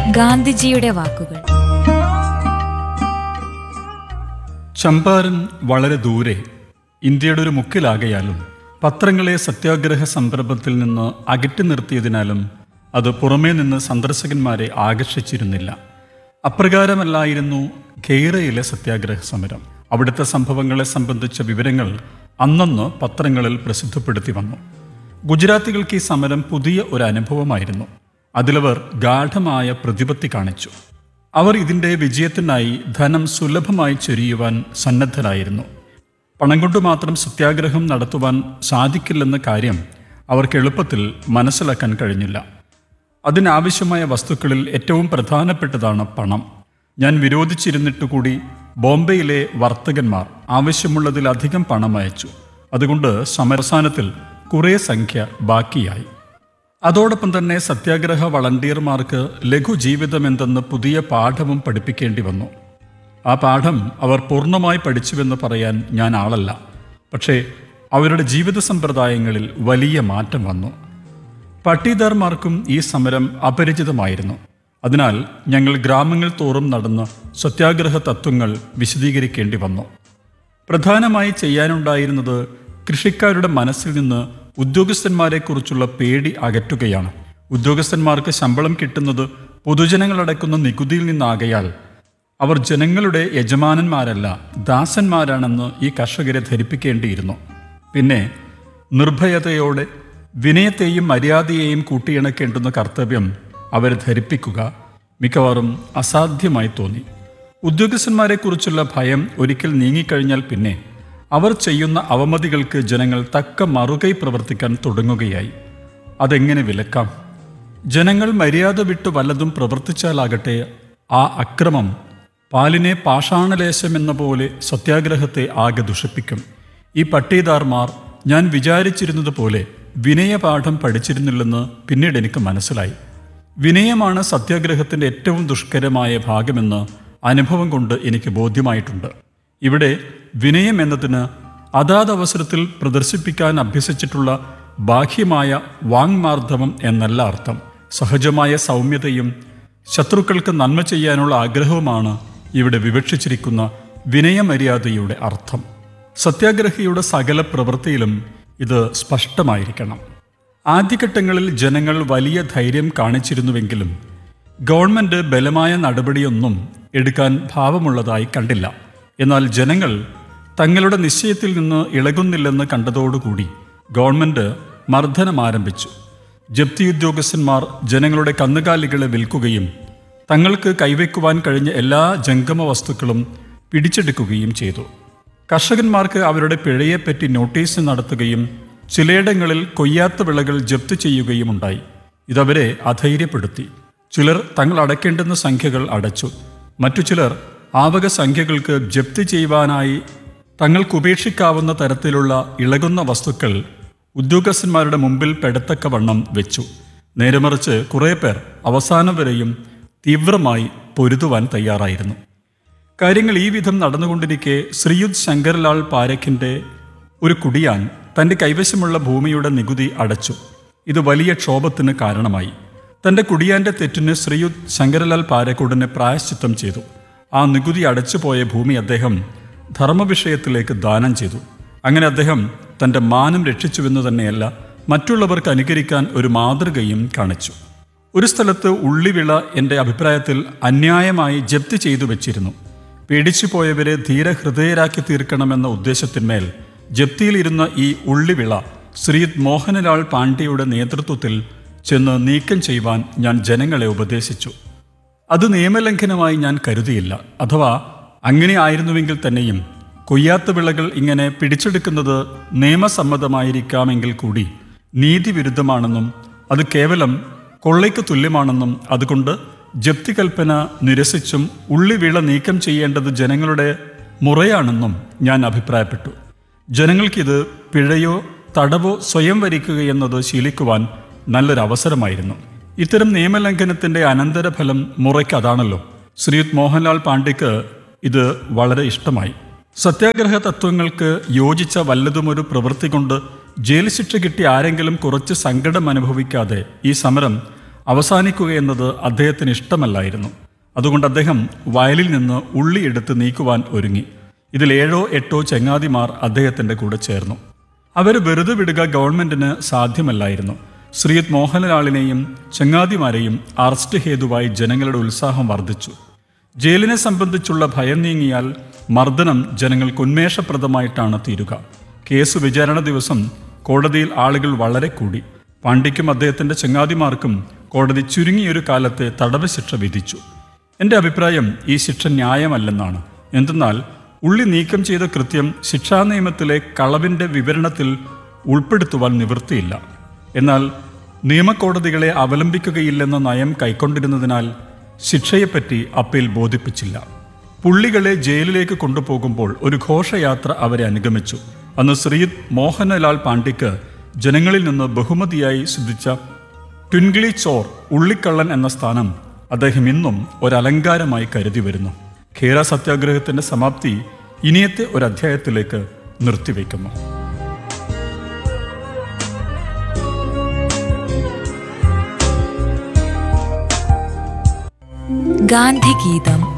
ഗാന്ധിജിയുടെ വാക്കുകൾ ചമ്പാരൻ വളരെ ദൂരെ ഇന്ത്യയുടെ ഒരു മുക്കിലാകയാലും പത്രങ്ങളെ സത്യാഗ്രഹ സംരംഭത്തിൽ നിന്ന് അകറ്റി നിർത്തിയതിനാലും അത് പുറമേ നിന്ന് സന്ദർശകന്മാരെ ആകർഷിച്ചിരുന്നില്ല അപ്രകാരമല്ലായിരുന്നു ഖെയ്റയിലെ സത്യാഗ്രഹ സമരം അവിടുത്തെ സംഭവങ്ങളെ സംബന്ധിച്ച വിവരങ്ങൾ അന്നന്ന് പത്രങ്ങളിൽ പ്രസിദ്ധപ്പെടുത്തി വന്നു ഗുജറാത്തികൾക്ക് ഈ സമരം പുതിയ ഒരു അനുഭവമായിരുന്നു അതിലവർ ഗാഠമായ പ്രതിപത്തി കാണിച്ചു അവർ ഇതിൻ്റെ വിജയത്തിനായി ധനം സുലഭമായി ചൊരിയുവാൻ സന്നദ്ധരായിരുന്നു പണം കൊണ്ട് മാത്രം സത്യാഗ്രഹം നടത്തുവാൻ സാധിക്കില്ലെന്ന കാര്യം അവർക്ക് എളുപ്പത്തിൽ മനസ്സിലാക്കാൻ കഴിഞ്ഞില്ല അതിനാവശ്യമായ വസ്തുക്കളിൽ ഏറ്റവും പ്രധാനപ്പെട്ടതാണ് പണം ഞാൻ വിരോധിച്ചിരുന്നിട്ട് കൂടി ബോംബെയിലെ വർത്തകന്മാർ ആവശ്യമുള്ളതിലധികം പണം അയച്ചു അതുകൊണ്ട് സമരസാനത്തിൽ കുറേ സംഖ്യ ബാക്കിയായി അതോടൊപ്പം തന്നെ സത്യാഗ്രഹ വളണ്ടിയർമാർക്ക് ലഘുജീവിതം എന്തെന്ന് പുതിയ പാഠവും പഠിപ്പിക്കേണ്ടി വന്നു ആ പാഠം അവർ പൂർണ്ണമായി പഠിച്ചുവെന്ന് പറയാൻ ഞാൻ ആളല്ല പക്ഷേ അവരുടെ ജീവിത സമ്പ്രദായങ്ങളിൽ വലിയ മാറ്റം വന്നു പട്ടീദാർമാർക്കും ഈ സമരം അപരിചിതമായിരുന്നു അതിനാൽ ഞങ്ങൾ ഗ്രാമങ്ങൾ തോറും നടന്ന് സത്യാഗ്രഹ തത്വങ്ങൾ വിശദീകരിക്കേണ്ടി വന്നു പ്രധാനമായി ചെയ്യാനുണ്ടായിരുന്നത് കൃഷിക്കാരുടെ മനസ്സിൽ നിന്ന് ഉദ്യോഗസ്ഥന്മാരെക്കുറിച്ചുള്ള പേടി അകറ്റുകയാണ് ഉദ്യോഗസ്ഥന്മാർക്ക് ശമ്പളം കിട്ടുന്നത് പൊതുജനങ്ങളടക്കുന്ന നികുതിയിൽ നിന്നാകയാൽ അവർ ജനങ്ങളുടെ യജമാനന്മാരല്ല ദാസന്മാരാണെന്ന് ഈ കർഷകരെ ധരിപ്പിക്കേണ്ടിയിരുന്നു പിന്നെ നിർഭയതയോടെ വിനയത്തെയും മര്യാദയെയും കൂട്ടിയിണക്കേണ്ടുന്ന കർത്തവ്യം അവരെ ധരിപ്പിക്കുക മിക്കവാറും അസാധ്യമായി തോന്നി ഉദ്യോഗസ്ഥന്മാരെക്കുറിച്ചുള്ള ഭയം ഒരിക്കൽ നീങ്ങിക്കഴിഞ്ഞാൽ പിന്നെ അവർ ചെയ്യുന്ന അവമതികൾക്ക് ജനങ്ങൾ തക്ക മറുകൈ പ്രവർത്തിക്കാൻ തുടങ്ങുകയായി അതെങ്ങനെ വിലക്കാം ജനങ്ങൾ മര്യാദ വിട്ട് വല്ലതും പ്രവർത്തിച്ചാലാകട്ടെ ആ അക്രമം പാലിനെ പാഷാണലേശമെന്ന പോലെ സത്യാഗ്രഹത്തെ ആകെ ദുഷിപ്പിക്കും ഈ പട്ടീദാർമാർ ഞാൻ വിചാരിച്ചിരുന്നത് പോലെ വിനയപാഠം പഠിച്ചിരുന്നില്ലെന്ന് പിന്നീട് എനിക്ക് മനസ്സിലായി വിനയമാണ് സത്യാഗ്രഹത്തിൻ്റെ ഏറ്റവും ദുഷ്കരമായ ഭാഗമെന്ന് അനുഭവം കൊണ്ട് എനിക്ക് ബോധ്യമായിട്ടുണ്ട് ഇവിടെ വിനയം എന്നതിന് അതാത് അവസരത്തിൽ പ്രദർശിപ്പിക്കാൻ അഭ്യസിച്ചിട്ടുള്ള ബാഹ്യമായ വാങ്മാർദ്ദവം എന്നല്ല അർത്ഥം സഹജമായ സൗമ്യതയും ശത്രുക്കൾക്ക് നന്മ ചെയ്യാനുള്ള ആഗ്രഹവുമാണ് ഇവിടെ വിവക്ഷിച്ചിരിക്കുന്ന വിനയമര്യാദയുടെ അർത്ഥം സത്യാഗ്രഹിയുടെ സകല പ്രവൃത്തിയിലും ഇത് സ്പഷ്ടമായിരിക്കണം ആദ്യഘട്ടങ്ങളിൽ ജനങ്ങൾ വലിയ ധൈര്യം കാണിച്ചിരുന്നുവെങ്കിലും ഗവൺമെന്റ് ബലമായ നടപടിയൊന്നും എടുക്കാൻ ഭാവമുള്ളതായി കണ്ടില്ല എന്നാൽ ജനങ്ങൾ തങ്ങളുടെ നിശ്ചയത്തിൽ നിന്ന് ഇളകുന്നില്ലെന്ന് കണ്ടതോടുകൂടി ഗവൺമെന്റ് മർദ്ദനം ആരംഭിച്ചു ജപ്തി ഉദ്യോഗസ്ഥന്മാർ ജനങ്ങളുടെ കന്നുകാലികളെ വിൽക്കുകയും തങ്ങൾക്ക് കൈവയ്ക്കുവാൻ കഴിഞ്ഞ എല്ലാ ജംഗമ വസ്തുക്കളും പിടിച്ചെടുക്കുകയും ചെയ്തു കർഷകന്മാർക്ക് അവരുടെ പിഴയെപ്പറ്റി നോട്ടീസ് നടത്തുകയും ചിലയിടങ്ങളിൽ കൊയ്യാത്ത വിളകൾ ജപ്തി ചെയ്യുകയും ഉണ്ടായി ഇതവരെ അധൈര്യപ്പെടുത്തി ചിലർ തങ്ങൾ അടയ്ക്കേണ്ടുന്ന സംഖ്യകൾ അടച്ചു മറ്റു ചിലർ ആവക സംഖ്യകൾക്ക് ജപ്തി ചെയ്യുവാനായി തങ്ങൾക്ക് ഉപേക്ഷിക്കാവുന്ന തരത്തിലുള്ള ഇളകുന്ന വസ്തുക്കൾ ഉദ്യോഗസ്ഥന്മാരുടെ മുമ്പിൽ പെടത്തക്കവണ്ണം വെച്ചു നേരെമറിച്ച് കുറേ പേർ അവസാനം വരെയും തീവ്രമായി പൊരുതുവാൻ തയ്യാറായിരുന്നു കാര്യങ്ങൾ ഈ വിധം നടന്നുകൊണ്ടിരിക്കെ ശ്രീയുത് ശങ്കർലാൽ പാരഖിന്റെ ഒരു കുടിയാൻ തന്റെ കൈവശമുള്ള ഭൂമിയുടെ നികുതി അടച്ചു ഇത് വലിയ ക്ഷോഭത്തിന് കാരണമായി തന്റെ കുടിയാന്റെ തെറ്റിന് ശ്രീയുത് ശങ്കരലാൽ പാരക്കുടനെ പ്രായശ്ചിത്തം ചെയ്തു ആ നികുതി അടച്ചുപോയ ഭൂമി അദ്ദേഹം ധർമ്മവിഷയത്തിലേക്ക് ദാനം ചെയ്തു അങ്ങനെ അദ്ദേഹം തന്റെ മാനം രക്ഷിച്ചുവെന്ന് തന്നെയല്ല മറ്റുള്ളവർക്ക് അനുകരിക്കാൻ ഒരു മാതൃകയും കാണിച്ചു ഒരു സ്ഥലത്ത് ഉള്ളിവിള എൻ്റെ അഭിപ്രായത്തിൽ അന്യായമായി ജപ്തി ചെയ്തു വെച്ചിരുന്നു പേടിച്ചു പോയവരെ ധീരഹൃദയരാക്കി തീർക്കണമെന്ന ഉദ്ദേശത്തിന്മേൽ ജപ്തിയിലിരുന്ന ഈ ഉള്ളിവിള ശ്രീത് മോഹനലാൽ പാണ്ഡ്യയുടെ നേതൃത്വത്തിൽ ചെന്ന് നീക്കം ചെയ്യുവാൻ ഞാൻ ജനങ്ങളെ ഉപദേശിച്ചു അത് നിയമലംഘനമായി ഞാൻ കരുതിയില്ല അഥവാ അങ്ങനെ ആയിരുന്നുവെങ്കിൽ തന്നെയും കൊയ്യാത്ത വിളകൾ ഇങ്ങനെ പിടിച്ചെടുക്കുന്നത് നിയമസമ്മതമായിരിക്കാമെങ്കിൽ കൂടി നീതിവിരുദ്ധമാണെന്നും അത് കേവലം കൊള്ളയ്ക്ക് തുല്യമാണെന്നും അതുകൊണ്ട് ജപ്തി കൽപ്പന നിരസിച്ചും ഉള്ളിവിള നീക്കം ചെയ്യേണ്ടത് ജനങ്ങളുടെ മുറയാണെന്നും ഞാൻ അഭിപ്രായപ്പെട്ടു ജനങ്ങൾക്കിത് പിഴയോ തടവോ സ്വയം വരിക്കുകയെന്നത് ശീലിക്കുവാൻ നല്ലൊരവസരമായിരുന്നു ഇത്തരം നിയമലംഘനത്തിന്റെ അനന്തരഫലം മുറയ്ക്ക് അതാണല്ലോ ശ്രീയുത് മോഹൻലാൽ പാണ്ഡ്യക്ക് ഇത് വളരെ ഇഷ്ടമായി സത്യാഗ്രഹ തത്വങ്ങൾക്ക് യോജിച്ച വല്ലതുമൊരു പ്രവൃത്തി കൊണ്ട് ജയിൽ ശിക്ഷ കിട്ടി ആരെങ്കിലും കുറച്ച് സങ്കടം അനുഭവിക്കാതെ ഈ സമരം അവസാനിക്കുകയെന്നത് അദ്ദേഹത്തിന് ഇഷ്ടമല്ലായിരുന്നു അതുകൊണ്ട് അദ്ദേഹം വയലിൽ നിന്ന് ഉള്ളി എടുത്ത് നീക്കുവാൻ ഒരുങ്ങി ഇതിൽ ഏഴോ എട്ടോ ചങ്ങാതിമാർ അദ്ദേഹത്തിന്റെ കൂടെ ചേർന്നു അവർ വെറുതെ വിടുക ഗവൺമെന്റിന് സാധ്യമല്ലായിരുന്നു ശ്രീത് മോഹൻലാലിനെയും ചങ്ങാതിമാരെയും അറസ്റ്റ് ഹേതുവായി ജനങ്ങളുടെ ഉത്സാഹം വർദ്ധിച്ചു ജയിലിനെ സംബന്ധിച്ചുള്ള ഭയം നീങ്ങിയാൽ മർദ്ദനം ജനങ്ങൾക്ക് ഉന്മേഷപ്രദമായിട്ടാണ് തീരുക കേസ് വിചാരണ ദിവസം കോടതിയിൽ ആളുകൾ വളരെ കൂടി പാണ്ഡ്യയ്ക്കും അദ്ദേഹത്തിന്റെ ചങ്ങാതിമാർക്കും കോടതി ചുരുങ്ങിയൊരു കാലത്തെ തടവ് ശിക്ഷ വിധിച്ചു എൻ്റെ അഭിപ്രായം ഈ ശിക്ഷ ന്യായമല്ലെന്നാണ് എന്തെന്നാൽ ഉള്ളി നീക്കം ചെയ്ത കൃത്യം ശിക്ഷാ നിയമത്തിലെ കളവിൻ്റെ വിവരണത്തിൽ ഉൾപ്പെടുത്തുവാൻ നിവൃത്തിയില്ല എന്നാൽ നിയമകോടതികളെ അവലംബിക്കുകയില്ലെന്ന നയം കൈക്കൊണ്ടിരുന്നതിനാൽ ശിക്ഷയെപ്പറ്റി അപ്പീൽ ബോധിപ്പിച്ചില്ല പുള്ളികളെ ജയിലിലേക്ക് കൊണ്ടുപോകുമ്പോൾ ഒരു ഘോഷയാത്ര അവരെ അനുഗമിച്ചു അന്ന് ശ്രീത് മോഹനലാൽ പാണ്ഡ്യക്ക് ജനങ്ങളിൽ നിന്ന് ബഹുമതിയായി സിദ്ധിച്ച ട്വിൻഗ്ലി ചോർ ഉള്ളിക്കള്ളൻ എന്ന സ്ഥാനം അദ്ദേഹം ഇന്നും ഒരലങ്കാരമായി കരുതി വരുന്നു ഖേര സത്യാഗ്രഹത്തിന്റെ സമാപ്തി ഇനിയത്തെ ഒരു അധ്യായത്തിലേക്ക് നിർത്തിവെക്കുന്നു ഗാന്ധിഗീതം